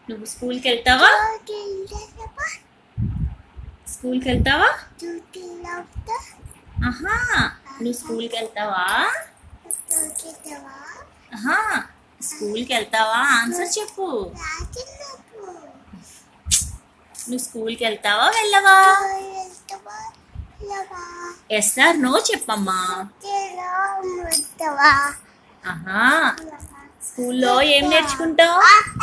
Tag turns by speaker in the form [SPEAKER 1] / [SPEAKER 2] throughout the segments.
[SPEAKER 1] నువ్వు స్కూల్కి వెళ్తావా స్కూల్కి వెళ్తావా ఆహా నువ్వు స్కూల్కి వెళ్తావా ఆహా స్కూల్కి వెళ్తావా ఆన్సర్ చెప్పు నువ్వు స్కూల్కి వెళ్తావా వెళ్ళవా ఎస్ ఆర్ నో చెప్పమ్మా ఆహా స్కూల్లో ఏం నేర్చుకుంటావు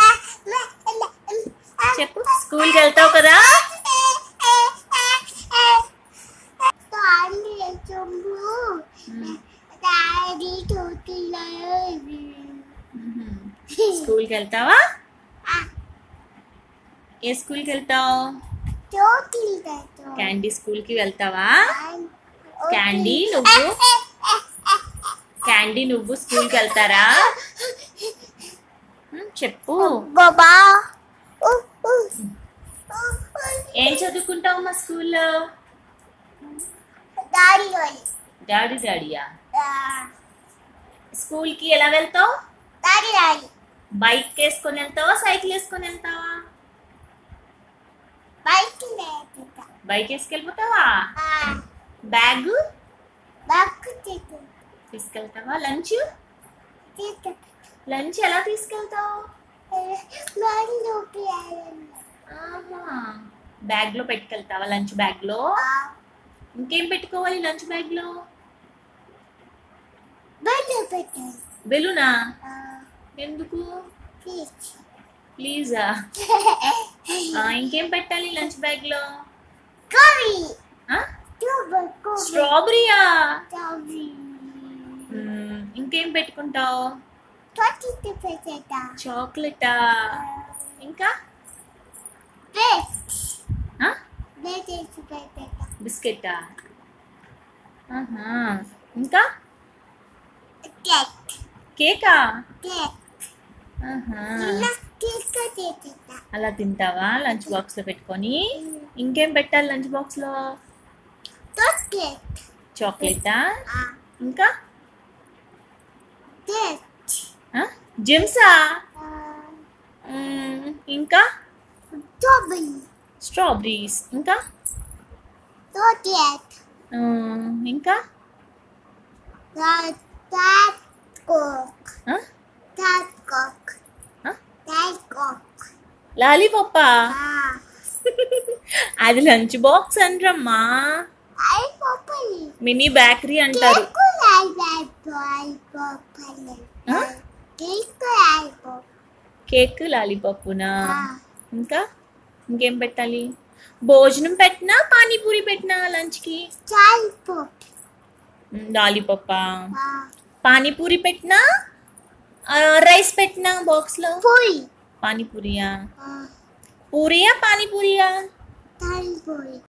[SPEAKER 1] చెప్పు స్కూల్కి వెళ్తావు కదా
[SPEAKER 2] డాడీ చూతుల్లో
[SPEAKER 1] స్కూల్కి వెళ్తావా ఏ స్కూల్కి వెళ్తావు క్యాండీ స్కూల్కి వెళ్తావా క్యాండీ నువ్వు క్యాండీ నువ్వు స్కూల్కి వెళ్తారా ఉమ్, చెప్పు
[SPEAKER 2] బాబా
[SPEAKER 1] ఏం చదువుకుంటావు మా స్కూల్లో
[SPEAKER 2] డాడీ
[SPEAKER 1] డాడీ డాడీయా స్కూల్కి ఎలా వెళ్తావు
[SPEAKER 2] డాడీ డాడీ
[SPEAKER 1] బైక్ వేసుకొని వెళ్తావా సైకిల్ వేసుకొని వెళ్తావా
[SPEAKER 2] బైక్ లేకుండా
[SPEAKER 1] బైక్ వేసుకెళ్ళిపోతావా బ్యాగ్
[SPEAKER 2] బైక్ తీసు
[SPEAKER 1] తీసుకెళ్తావా లంచ్
[SPEAKER 2] తీసు
[SPEAKER 1] లంచ్ ఎలా తీసుకెళ్తావు
[SPEAKER 2] మందు
[SPEAKER 1] ఆహా బ్యాగ్ లో పెట్టుకెళ్తావా లంచ్ బ్యాగ్ లో ఇంకేం పెట్టుకోవాలి లంచ్ బ్యాగ్ లో
[SPEAKER 2] బండి పెట్టాను
[SPEAKER 1] బెలూనా ఎందుకు
[SPEAKER 2] ప్లీజ్
[SPEAKER 1] ప్లీజా ఇంకేం పెట్టాలి లంచ్ బ్యాగ్ లో
[SPEAKER 2] కర్రీ
[SPEAKER 1] ఆ?
[SPEAKER 2] టూబకు
[SPEAKER 1] స్ట్రాబెరీయా
[SPEAKER 2] కర్రీ
[SPEAKER 1] మ్మ్, ఇంకేం పెట్టుకుంటావు
[SPEAKER 2] తోటి పెట్టేట
[SPEAKER 1] చాక్లెటా ఇంకా
[SPEAKER 2] బెస్ట్
[SPEAKER 1] ఆ?
[SPEAKER 2] బెస్ట్ పెట్టేట
[SPEAKER 1] బిస్కెటా ఆహా ఇంకా
[SPEAKER 2] కేక్
[SPEAKER 1] కేకా
[SPEAKER 2] కేక్
[SPEAKER 1] ఆహా
[SPEAKER 2] ఇలా తీసుకొచ్చేట
[SPEAKER 1] అలా తింటావా లంచ్ బాక్స్ లో పెట్టుకొని ఇంకేం పెట్టాలి లంచ్ బాక్స్ లో
[SPEAKER 2] చాక్లెట్
[SPEAKER 1] చాక్లెటా ఇంకా
[SPEAKER 2] కేక్
[SPEAKER 1] ఆ? జిమ్సా మ్మ్, ఇంకా
[SPEAKER 2] స్ట్రాబెరీ
[SPEAKER 1] స్ట్రాబెరీస్ ఇంకా
[SPEAKER 2] చాక్లెట్
[SPEAKER 1] మ్మ్, ఇంకా
[SPEAKER 2] టాట్ కోక్
[SPEAKER 1] ఆ?
[SPEAKER 2] టాట్ కోక్
[SPEAKER 1] ఆ?
[SPEAKER 2] టాట్ కోక్
[SPEAKER 1] లాలీపాపా అది లంచ్ బాక్స్ అనరమ్మా
[SPEAKER 2] ఐ పోపలి
[SPEAKER 1] మినీ బేకరీ అంటారు
[SPEAKER 2] కేక్ లై లై బై పోపలి
[SPEAKER 1] ఆ?
[SPEAKER 2] కేక్ లై పోపలి
[SPEAKER 1] కేక్ లాలీపాపునా ఇంకా ఇంకేం పెట్టాలి భోజనం పెట్టినా పానీపూరి పెట్టినా లంచ్కి
[SPEAKER 2] చాల్ పోప్
[SPEAKER 1] లాలీపాపా పానీపూరి పెట్టినా ఆ, రైస్ పెట్టినా బాక్స్లో
[SPEAKER 2] పోయి
[SPEAKER 1] పానీపూరియా పూరియా పానీపూరియా
[SPEAKER 2] చాల్ పోయి